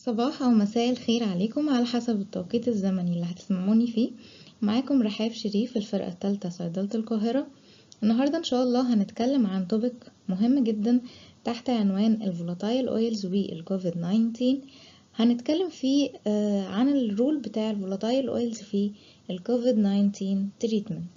صباح أو مساء الخير عليكم على حسب التوقيت الزمني اللي هتسمعوني فيه معاكم رحاب شريف الفرقة التالتة صيدلة القاهرة النهاردة إن شاء الله هنتكلم عن توبك مهم جدا تحت عنوان الفولاتايل اويلز والكوفيد 19 هنتكلم فيه آه، عن الرول بتاع الفولاتايل اويلز في الكوفيد 19 تريتمنت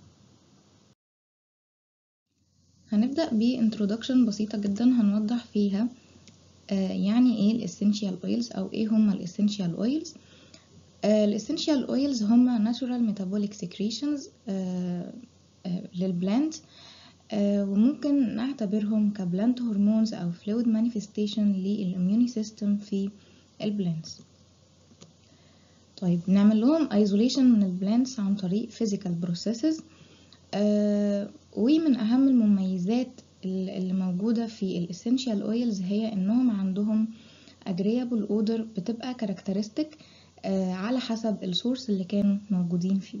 هنبدأ بانترودكشن بسيطة جدا هنوضح فيها آه، يعني ايه الاسينشال اويلز او ايه هما الاسينشال اويلز الاسينشال اويلز هما ناتشورال ميتابوليك سكريشنز للبلانت آه، وممكن نعتبرهم كبلانت هرمونز او فلويد مانيفستيشن للاميوني سيستم في البلانتس طيب نعمل لهم ايزوليشن من البلانتس عن طريق physical processes آه، ومن اهم المميزات اللي موجودة في الاسينشال اويلز هي انهم عندهم agreeable odor بتبقى كاركترستيك على حسب السورس اللي كانوا موجودين فيه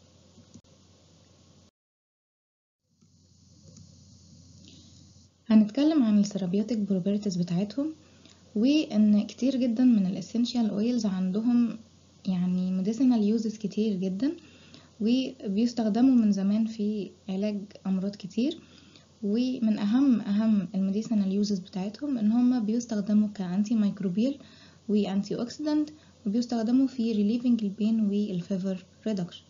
هنتكلم عن الثيرابيوتيك بروبرتيز بتاعتهم وان كتير جدا من الاسينشال اويلز عندهم يعني ميديسينال يوزز كتير جدا وبيستخدموا من زمان في علاج امراض كتير ومن اهم اهم الميديسينال يوزز بتاعتهم ان هما بيستخدموا كانتي مايكروبيال وانتي اوكسيدنت وبيستخدموا في relieving البين والفيفر ريدكشن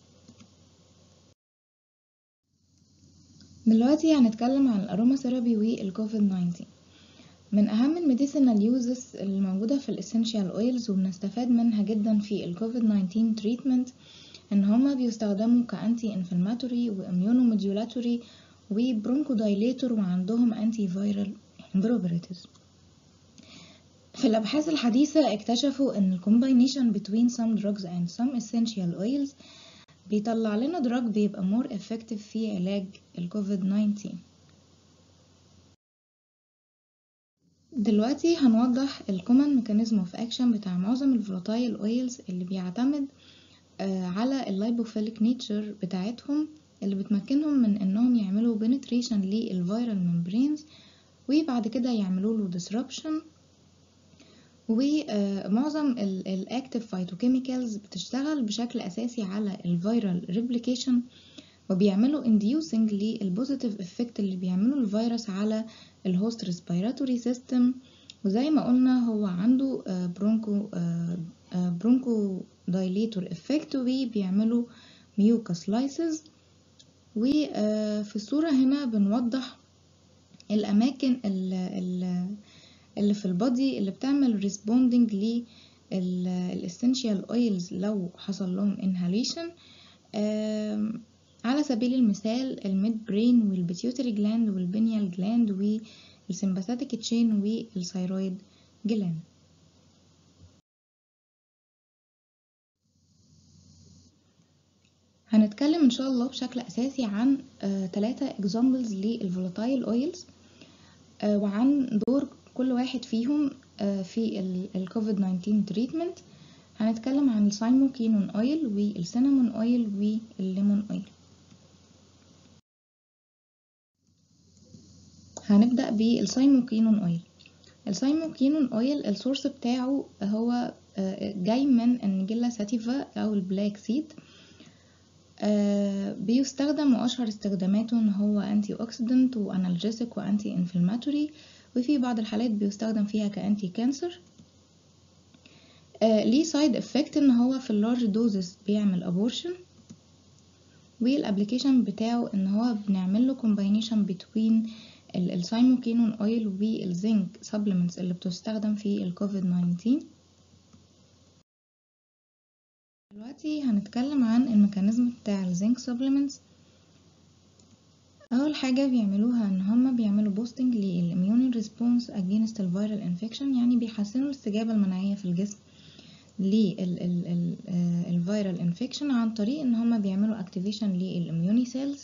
دلوقتي هنتكلم عن الاروما ثيرابي والكوفيد 19 من اهم الميديسينال يوزز الموجوده في الاسينشال اويلز وبنستفاد منها جدا في الكوفيد 19 تريتمنت ان هما بيستخدموا كانتي انفلاماتوري واميونو موديولاتوري وبرونكو دايليتور وعندهم انتي فيرال بروبرتيز في الابحاث الحديثه اكتشفوا ان الكومباينيشن between some drugs and some essential oils بيطلع لنا دراج بيبقى more effective في علاج الكوفيد 19 دلوقتي هنوضح الكومن ميكانيزم اوف اكشن بتاع معظم الفولاتايل اويلز اللي بيعتمد على اللايبوفيليك نيتشر بتاعتهم اللي بتمكنهم من انهم يعملوا penetration للفيرال ممبرينز وبعد كده يعملوا له disruption ومعظم الاكتيف فايتوكيميكالز بتشتغل بشكل اساسي على الفيرال ريبليكيشن وبيعملوا inducing للبوزيتيف افكت اللي بيعمله الفيروس على الهوست ريسبيراتوري سيستم وزي ما قلنا هو عنده برونكو برونكو دايليتور افكت وبيعملوا ميوكاس لايسز وفي الصورة هنا بنوضح الأماكن اللي في البادي اللي بتعمل ريسبوندنج للاسينشال اويلز لو حصل لهم انهاليشن على سبيل المثال الميد برين والبيتيوتري جلاند والبينيال جلاند والسمباثيك تشين والثايرويد جلاند هنتكلم ان شاء الله بشكل اساسي عن ثلاثة اكزامبلز للفولاتايل اويلز وعن دور كل واحد فيهم في الكوفيد 19 تريتمنت هنتكلم عن السايموكينون اويل والسينامون اويل والليمون اويل هنبدأ بالسايموكينون اويل السايموكينون اويل السورس بتاعه هو جاي من النجيلا ساتيفا او البلاك سيد بيستخدم واشهر استخداماته ان هو انتي اوكسيدنت وانالجيسيك وانتي انفلاماتوري وفي بعض الحالات بيستخدم فيها كأنتي كانسر آه ليه سايد افكت ان هو في اللارج دوزز بيعمل ابورشن والابليكيشن بتاعه ان هو بنعمل له كومباينيشن بين السايموكينون اويل والزنك سبلمنتس اللي بتستخدم في الكوفيد 19 دلوقتي هنتكلم عن الميكانيزم بتاع الزنك سبلمنتس اول حاجه بيعملوها ان هما بيعملوا بوستنج للاميون ريسبونس اجينست الفيرال انفكشن يعني بيحسنوا الاستجابه المناعيه في الجسم للفيرال انفكشن عن طريق ان هما بيعملوا اكتيفيشن للاميوني سيلز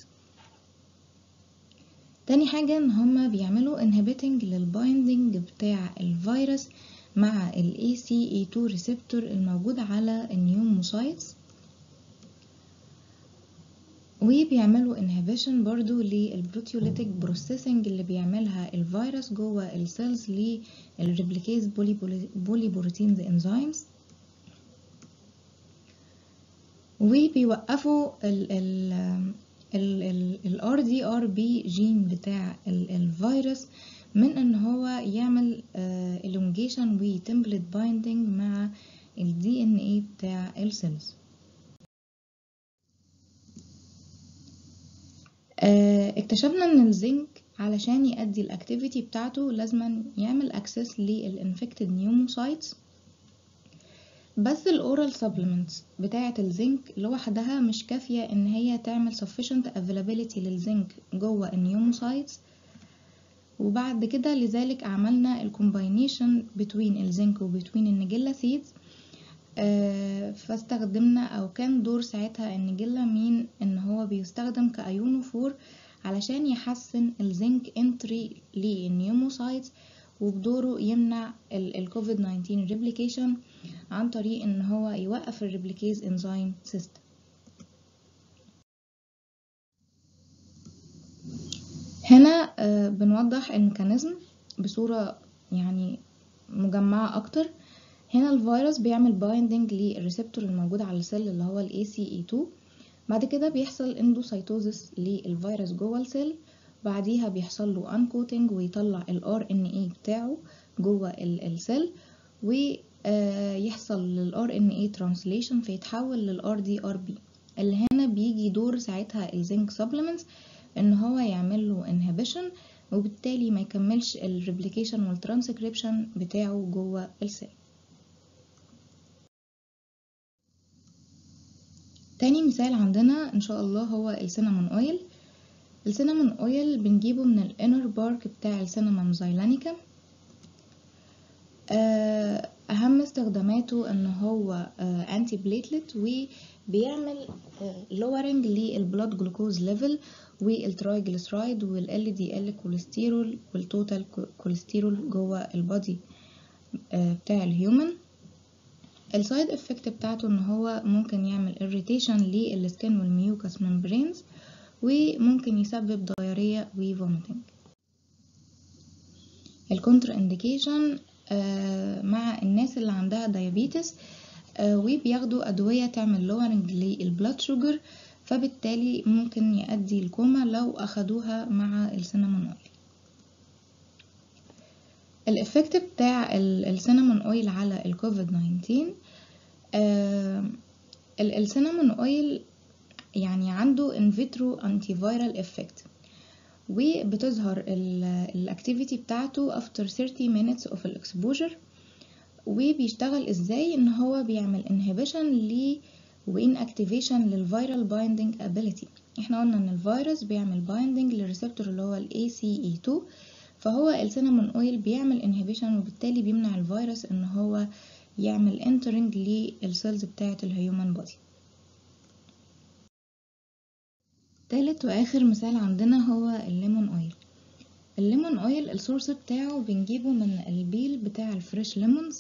تاني حاجه ان هما بيعملوا انهبيتنج للبايندنج بتاع الفيروس مع ال ACE2 ريسبتور الموجود على النيوموسايتس وبيعملوا inhibition برضو للبروتيوليتيك بروسيسنج اللي بيعملها الفيروس جوه السيلز للريبليكيز بولي بروتينز انزيمز وبيوقفوا ال ال ال RDRB جين بتاع الفيروس من ان هو يعمل elongation و template binding مع ال DNA بتاع السيلز اكتشفنا ان الزنك علشان يؤدي الاكتيفيتي بتاعته لازم يعمل اكسس للانفكتد نيوموسايتس بس الاورال سبلمنتس بتاعه الزنك لوحدها مش كافيه ان هي تعمل sufficient availability للزنك جوه النيوموسايتس وبعد كده لذلك عملنا الكومباينيشن بتوين الزنك وبتوين النجيلا سيدز آه فاستخدمنا او كان دور ساعتها النجيلامين ان هو بيستخدم كايونوفور علشان يحسن الزنك انتري للنيوموسايتس وبدوره يمنع الكوفيد 19 ريبليكيشن عن طريق ان هو يوقف الريبليكيز انزيم سيستم هنا آه بنوضح الميكانيزم بصورة يعني مجمعة اكتر هنا الفيروس بيعمل بايندنج للريسبتور الموجود على السيل اللي هو ال ACE2 بعد كده بيحصل اندوسايتوزس للفيروس جوه السيل بعديها بيحصل له انكوتنج ويطلع ال RNA بتاعه جوه السيل ويحصل لل RNA translation فيتحول لل RDRB اللي هنا بيجي دور ساعتها الزنك supplements ان هو يعمل له inhibition وبالتالي ما يكملش الريبليكيشن والترانسكريبشن بتاعه جوه السيل تاني مثال عندنا ان شاء الله هو السينامون اويل السينامون اويل بنجيبه من الانر بارك بتاع السينامون زايلانيكا اهم استخداماته ان هو انتي بليتلت وبيعمل لورنج للبلاد جلوكوز ليفل والترايجليسرايد والال دي ال كوليسترول والتوتال كوليسترول جوه البادي بتاع الهيومن السايد افكت بتاعته ان هو ممكن يعمل irritation للسكن والميوكس ممبرينز وممكن يسبب ضيارية وفوميتنج الكونتر انديكيشن مع الناس اللي عندها دايابيتس آه وبياخدوا ادوية تعمل لورنج للبلاد شوجر فبالتالي ممكن يؤدي الكوما لو اخدوها مع السينامون اويل الافكت بتاع السينامون اويل على الكوفيد 19 آه السينامون اويل يعني عنده ان فيترو انتي فيرال افكت وبتظهر الاكتيفيتي بتاعته after 30 minutes of exposure وبيشتغل ازاي ان هو بيعمل inhibition ل وinactivation للفيرال binding ability احنا قلنا ان الفيروس بيعمل binding للريسبتور اللي هو ال ACE2 فهو السينامون اويل بيعمل inhibition وبالتالي بيمنع الفيروس ان هو يعمل entering للسيلز بتاعة الهيومن بودي تالت واخر مثال عندنا هو الليمون اويل الليمون اويل السورس بتاعه بنجيبه من البيل بتاع الفريش ليمونز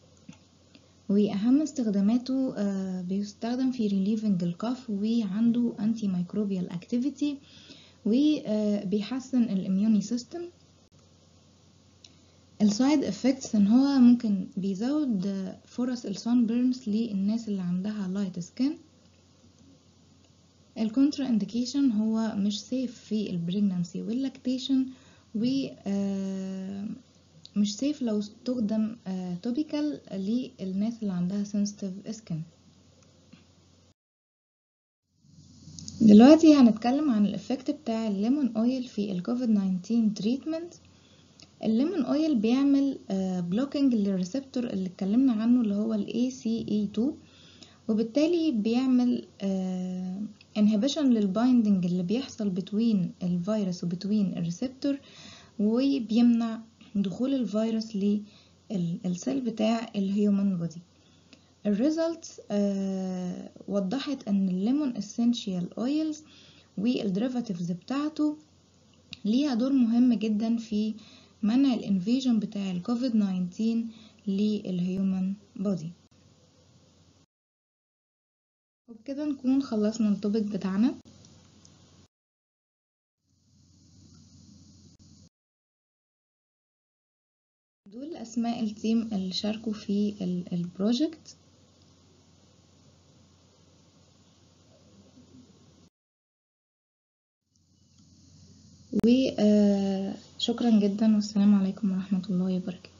واهم استخداماته بيستخدم في ريليفنج الكاف وعنده انتي مايكروبيال اكتيفيتي وبيحسن الاميوني سيستم السايد افكتس ان هو ممكن بيزود فرص السان بيرنز للناس اللي عندها لايت سكين الكونترا انديكيشن هو مش سيف في البريجنانسي واللاكتيشن و مش سيف لو استخدم توبيكال للناس اللي عندها sensitive سكين دلوقتي هنتكلم عن الافكت بتاع الليمون اويل في الكوفيد 19 تريتمنت الليمون اويل بيعمل بلوكينج للريسبتور اللي اتكلمنا عنه اللي هو ال ACE2 وبالتالي بيعمل inhibition للبايندنج اللي بيحصل بتوين الفيروس وبتوين الريسبتور وبيمنع دخول الفيروس للسيل بتاع الهيومن بودي الريزلتس آه وضحت ان الليمون اسينشال اويلز والديريفاتيفز بتاعته ليها دور مهم جدا في منع الانفيجن بتاع الكوفيد 19 للهيومن بودي وبكده نكون خلصنا التوبيك بتاعنا دول أسماء التيم اللي شاركوا في البروجكت وشكرا جدا والسلام عليكم ورحمة الله وبركاته